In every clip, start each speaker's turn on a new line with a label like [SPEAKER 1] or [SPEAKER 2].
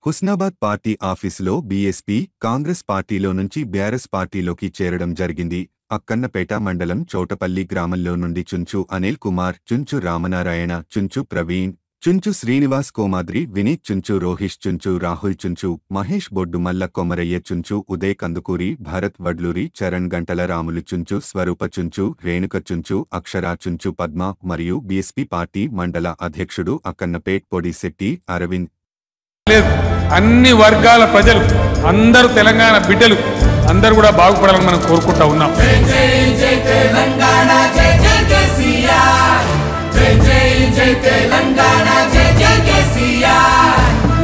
[SPEAKER 1] Husnabad party ఆఫీసులో BSP Congress పార్టీలో నుంచి బీఆర్ఎస్ పార్టీలోకి చేరడం జరిగింది అక్కన్నపేట మండలం చౌటపల్లి గ్రామంలో నుండి చుంచు అనిల్ కుమార్ చుంచు రామనారాయణ చుంచు ప్రవీణ్ చుంచు శ్రీనివాస్ కోమాద్రి వినీత్ చుంచు రోహిష్ చుంచు రాహుల్ చుంచు మహేష్ బొడ్డుమల్ల కొమరయ్య చుంచు ఉదయ్ కందుకూరి భరత్ వడ్లూరి చరణ్ గంటల రాములు చుంచు స్వరూప చుంచు రేణుక చుంచు అక్షరా చుంచు పద్మ మరియు బీఎస్పీ పార్టీ మండల అధ్యక్షుడు అక్కన్నపేట్ పొడిశెట్టి అరవింద్
[SPEAKER 2] లేదు అన్ని వర్గాల ప్రజలు అందరూ తెలంగాణ బిడ్డలు అందరూ కూడా బాగుపడాలని మనం కోరుకుంటా ఉన్నాం
[SPEAKER 3] జై జై జై తెలంగాణ జై జై కేసీఆర్ జై జై జై తెలంగాణ జై జై కేసీఆర్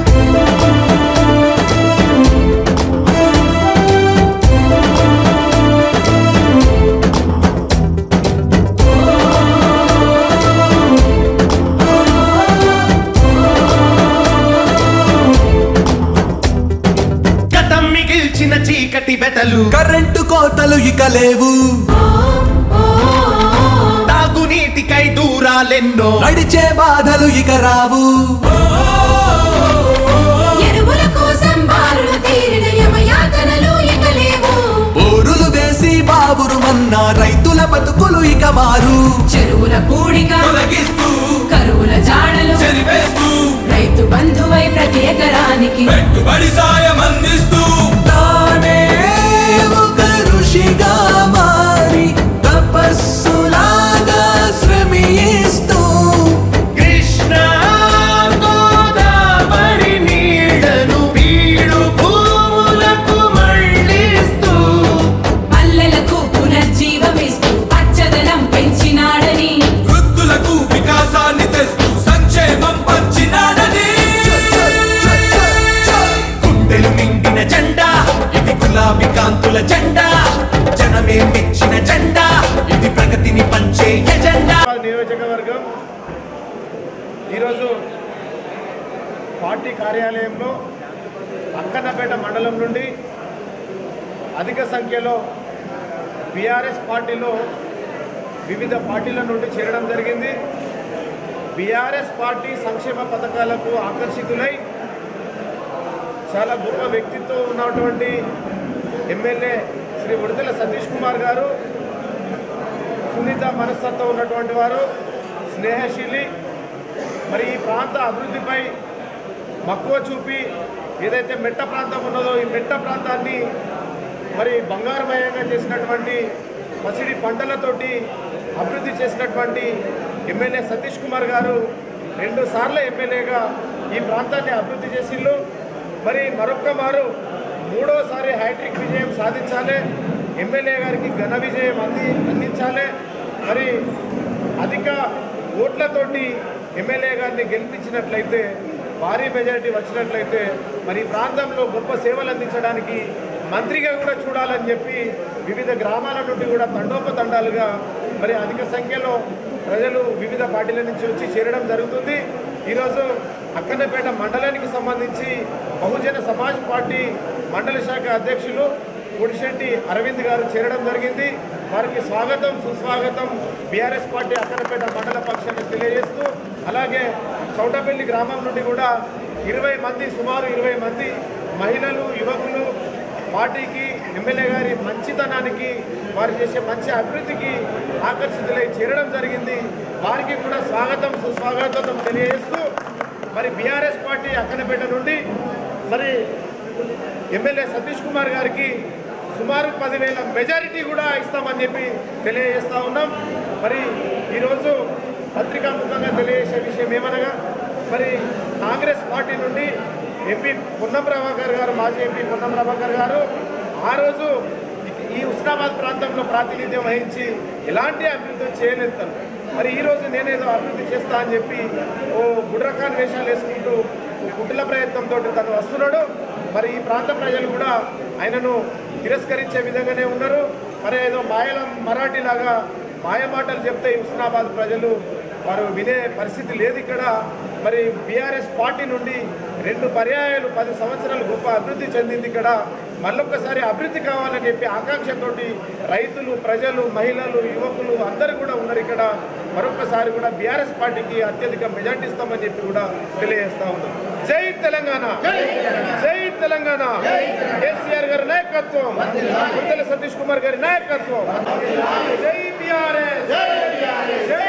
[SPEAKER 4] గతం మిగిల్చిన చీకటి వెతలు
[SPEAKER 5] కరెంటు కోతలు ఇక లేవు
[SPEAKER 4] తాగునీటికై దూరాలెన్నో
[SPEAKER 5] నడిచే బాధలు ఇక రావు
[SPEAKER 6] ఎరువుల కోసం బారులు తీరిన యమయాతనలు ఇక లేవు
[SPEAKER 5] బోరులు వేసి బావురు మన్న రైతుల బతుకులు ఇక మారు
[SPEAKER 6] చెరువుల కూడిక
[SPEAKER 4] తొలగిస్తూ
[SPEAKER 6] కరువుల జాడలు
[SPEAKER 4] చెరిపేస్తూ
[SPEAKER 6] రైతు బంధువై ప్రతి ఎకరానికి
[SPEAKER 4] పెట్టుబడి సాయం అందిస్తూ
[SPEAKER 5] తానే ఒక ఋషిగా మారి తపస్సులాగా శ్రమిస్తూ
[SPEAKER 4] కృష్ణ గోదావరి నీడను పీడు భూములకు మళ్ళిస్తూ
[SPEAKER 6] పల్లెలకు పునర్జీవమిస్తూ పచ్చదనం పెంచినాడని
[SPEAKER 4] వృద్ధులకు వికాసాన్ని తెస్తూ సంక్షేమం పంచినాడని గుండెలు నిండిన జెండా ఇది గులాబీ కాంతుల జెండా జనమే మెచ్చిన జెండా ఇది ప్రగతిని పంచే ఎజెండా
[SPEAKER 7] హైదరాబాద్ నియోజకవర్గం ఈరోజు పార్టీ కార్యాలయంలో అక్కన్నపేట మండలం నుండి అధిక సంఖ్యలో బీఆర్ఎస్ పార్టీలో వివిధ పార్టీల నుండి చేరడం జరిగింది బీఆర్ఎస్ పార్టీ సంక్షేమ పథకాలకు ఆకర్షితులై చాలా గొప్ప వ్యక్తిత్వం ఉన్నటువంటి ఎమ్మెల్యే శ్రీ ఉడతల సతీష్ కుమార్ గారు సునీత మనస్తత్వం ఉన్నటువంటి వారు స్నేహశీలి మరి ఈ ప్రాంత అభివృద్ధిపై మక్కువ చూపి ఏదైతే మెట్ట ప్రాంతం ఉన్నదో ఈ మెట్ట ప్రాంతాన్ని మరి బంగారుమయంగా చేసినటువంటి పసిడి పంటలతోటి అభివృద్ధి చేసినటువంటి ఎమ్మెల్యే సతీష్ కుమార్ గారు రెండు సార్లు ఎమ్మెల్యేగా ఈ ప్రాంతాన్ని అభివృద్ధి చేసిళ్ళు మరి మరొక్క మారు మూడోసారి హ్యాట్రిక్ విజయం సాధించాలి ఎమ్మెల్యే గారికి ఘన విజయం అంది అందించాలి మరి అధిక ఓట్లతోటి ఎమ్మెల్యే గారిని గెలిపించినట్లయితే భారీ మెజారిటీ వచ్చినట్లయితే మరి ఈ ప్రాంతంలో గొప్ప సేవలు అందించడానికి మంత్రిగా కూడా చూడాలని చెప్పి వివిధ గ్రామాల నుండి కూడా తండోపతండాలుగా మరి అధిక సంఖ్యలో ప్రజలు వివిధ పార్టీల నుంచి వచ్చి చేరడం జరుగుతుంది ఈరోజు అక్కన్నపేట మండలానికి సంబంధించి బహుజన సమాజ్ పార్టీ మండల శాఖ అధ్యక్షులు కొడిశెట్టి అరవింద్ గారు చేరడం జరిగింది వారికి స్వాగతం సుస్వాగతం బీఆర్ఎస్ పార్టీ అక్కడపేట మండల పక్షాన్ని తెలియజేస్తూ అలాగే చౌటపల్లి గ్రామం నుండి కూడా ఇరవై మంది సుమారు ఇరవై మంది మహిళలు యువకులు పార్టీకి ఎమ్మెల్యే గారి మంచితనానికి వారు చేసే మంచి అభివృద్ధికి ఆకర్షితులై చేరడం జరిగింది వారికి కూడా స్వాగతం సుస్వాగతం తెలియజేస్తూ మరి బీఆర్ఎస్ పార్టీ అక్కనపేట నుండి మరి ఎమ్మెల్యే సతీష్ కుమార్ గారికి సుమారు పదివేల మెజారిటీ కూడా ఇస్తామని చెప్పి తెలియజేస్తా ఉన్నాం మరి ఈరోజు పత్రికాముఖంగా తెలియజేసే విషయం ఏమనగా మరి కాంగ్రెస్ పార్టీ నుండి ఎంపీ పొన్నం ప్రభాకర్ గారు మాజీ ఎంపీ పొన్నం ప్రభాకర్ గారు ఆ రోజు ఈ ఉస్నాబాద్ ప్రాంతంలో ప్రాతినిధ్యం వహించి ఎలాంటి అభివృద్ధి చేయలేదు తను మరి ఈ రోజు నేనేదో అభివృద్ధి చేస్తా అని చెప్పి ఓ గుడ్రకాన్ వేషాలు వేసుకుంటూ ఓ కుట్ల ప్రయత్నంతో తను వస్తున్నాడు మరి ఈ ప్రాంత ప్రజలు కూడా ఆయనను తిరస్కరించే విధంగానే ఉన్నారు మరి ఏదో మాయల మరాఠీ లాగా మాయ మాటలు చెప్తే ఈ ఉస్నాబాద్ ప్రజలు వారు వినే పరిస్థితి లేదు ఇక్కడ మరి బీఆర్ఎస్ పార్టీ నుండి రెండు పర్యాయాలు పది సంవత్సరాలు గొప్ప అభివృద్ధి చెందింది ఇక్కడ మళ్ళొక్కసారి అభివృద్ధి కావాలని చెప్పి ఆకాంక్షతోటి రైతులు ప్రజలు మహిళలు యువకులు అందరూ కూడా ఉన్నారు ఇక్కడ మరొకసారి కూడా బీఆర్ఎస్ పార్టీకి అత్యధిక మెజార్టీ ఇస్తామని చెప్పి కూడా తెలియజేస్తా ఉన్నాం జై తెలంగాణ జై తెలంగాణ కేసీఆర్ గారి నాయకత్వం గుంతల సతీష్ కుమార్ గారి నాయకత్వం జై బీఆర్ఎస్ జై